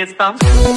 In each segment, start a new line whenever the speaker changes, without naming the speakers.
చేసేస్తాం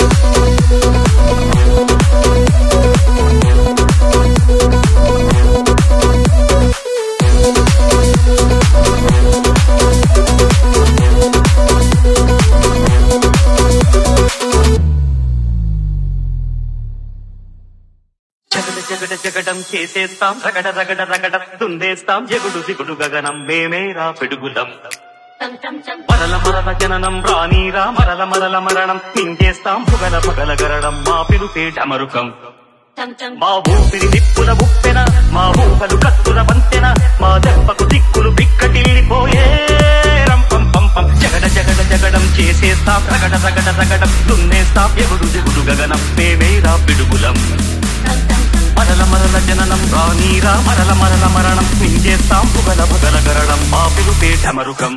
జగడ జగడ జగడం చేసేస్తాం రగడ రగడ రగడ తుందేస్తాం ఎగుడు దిగుడు గగనం మేమేరా పిడుగులం మరల మరల జననం రానీరా మరల మరల మరణం మింగేస్తాం పుగల పగల గరడం మా పిలుపే డమరుకం మా ఊపిరి నిప్పుల ఉప్పెన మా ఊహలు కత్తుల వంతెన మా దెబ్బకు దిక్కులు బిక్కటిల్లిపోయే రంపం పంపం జగడ జగడ జగడం చేసేస్తాం రగడ రగడ రగడం దున్నేస్తాం ఎగుడు దిగుడు గగనం మేమేరా పిడుగులం మరల మరల జననం రానీరా మరల మరల మరణం మింగేస్తాం పుగల పగల గరడం మా పిలుపే డమరుకం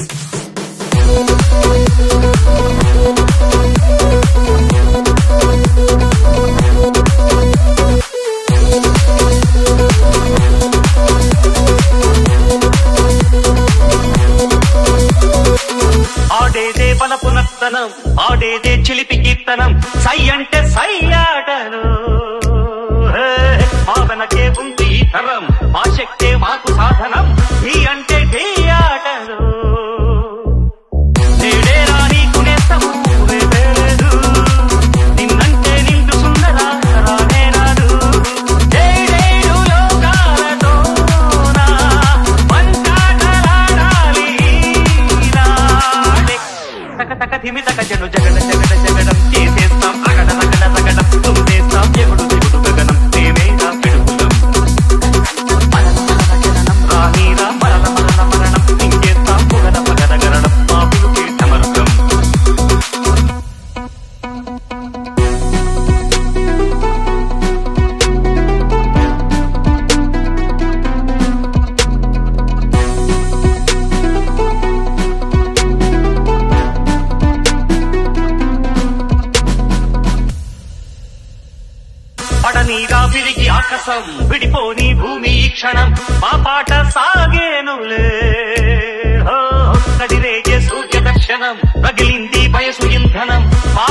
ఆడేదే బలపు నర్తనం ఆడేదే చిలిపి కీర్తనం సై అంటే సై ఆటలు హే, మా వెనకే ఉంది ఈ తరం మా శక్తే మాకు సాధనం ఢీ అంటే ఢీ ఆటలు నేడే రానీకు నేస్తము రేపే లేదు నిన్నంటే నిండు సుందర రానే రాదు ఏడేడు లోకాలతోనా పంచాటలాడాలి ఈనాడే. తక తక ధిమి తక జను జగడ జగడ జగడం చేసేస్తాం రగడ రగడ రగడం తుందేస్తాం ఎగుడు దిగుడు గగనం మేమేరా పిడుగులం మరల మరల జననం రానీరా మరల మరల మరణం ఇంకేస్తాం పొగల పగల గరడం మా పిలుపే సమర్థం పడనీగా విరిగి ఆకాశం విడిపోని భూమి ఈ క్షణం మా పాట సాగేనులే హో, కదిరేగే సూర్య దర్శనం రగిలింది వయసు ఇంధనం మా